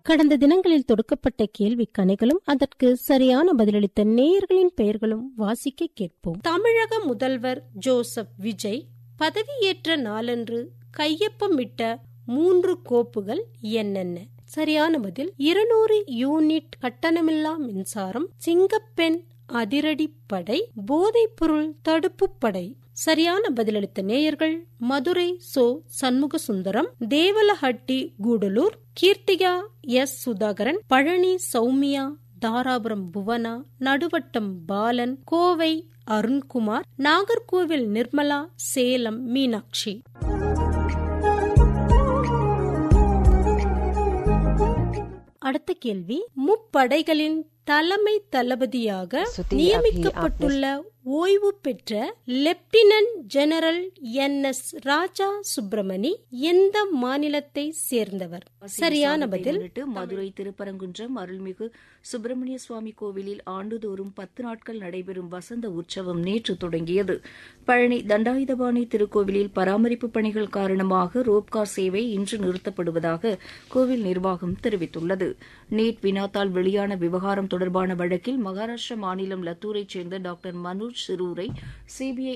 கடந்த தினங்களில் தொடுக்கப்பட்ட கேள்வி கணைகளும் அதற்கு சரியான பதிலளித்த நேயர்களின் பெயர்களும் வாசிக்க கேட்போம் தமிழக முதல்வர் ஜோசப் விஜய் பதவியேற்ற நாளன்று கையொப்பமிட்ட மூன்று கோப்புகள் என்னென்ன சரியான பதில் இருநூறு யூனிட் கட்டணமில்லா மின்சாரம் சிங்கப்பெண் அதிரடிப்படை போதைப்பொருள் தடுப்பு படை சரியான பதிலளித்த நேயர்கள் மதுரை சோ சண்முக சுந்தரம் தேவலஹட்டி கூடலூர் கீர்த்திகா எஸ் சுதாகரன் பழனி சௌமியா தாராபுரம் புவனா நடுவட்டம் பாலன் கோவை அருண்குமார் நாகர்கோவில் நிர்மலா சேலம் மீனாட்சி அடுத்த கேள்வி முப்படைகளின் தலைமை தளபதியாக நியமிக்கப்பட்டுள்ள ஓய்வு பெற்ற lieutenant general N S Raja Subramani எந்த மாநிலத்தை சேர்ந்தவர் சரியான பதில் முன்னிட்டு மதுரை திருப்பரங்குன்றம் அருள்மிகு சுப்பிரமணிய சுவாமி கோவிலில் ஆண்டுதோறும் பத்து நாட்கள் நடைபெறும் வசந்த உற்சவம் நேற்று தொடங்கியது பழனி தண்டாயுதபாணி திருக்கோவிலில் பராமரிப்பு பணிகள் காரணமாக ரோப்கார் சேவை இன்று நிறுத்தப்படுவதாக கோவில் நிர்வாகம் தெரிவித்துள்ளது நீட் வினாத்தால் வெளியான விவகாரம் தொடர்பான வழக்கில் மகாராஷ்டிர மாநிலம் லத்தூரைச் சேர்ந்த டாக்டர் மனோஜ் சிரூரை சிபிஐ